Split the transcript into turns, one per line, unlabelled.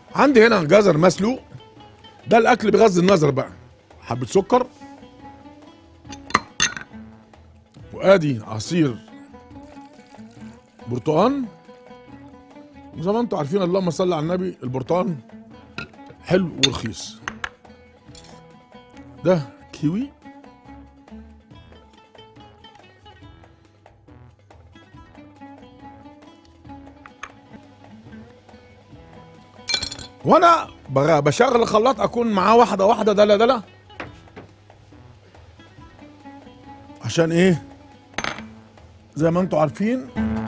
عندي هنا جزر مسلوق ده الاكل بغض النظر بقى حبه سكر وادي عصير برتقان زي ما انتم عارفين اللهم صل على النبي البرتقان حلو ورخيص ده كيوي وانا بغ- بشغل الخلاط اكون معاه واحده واحده دلا دلا عشان ايه زي ما انتم عارفين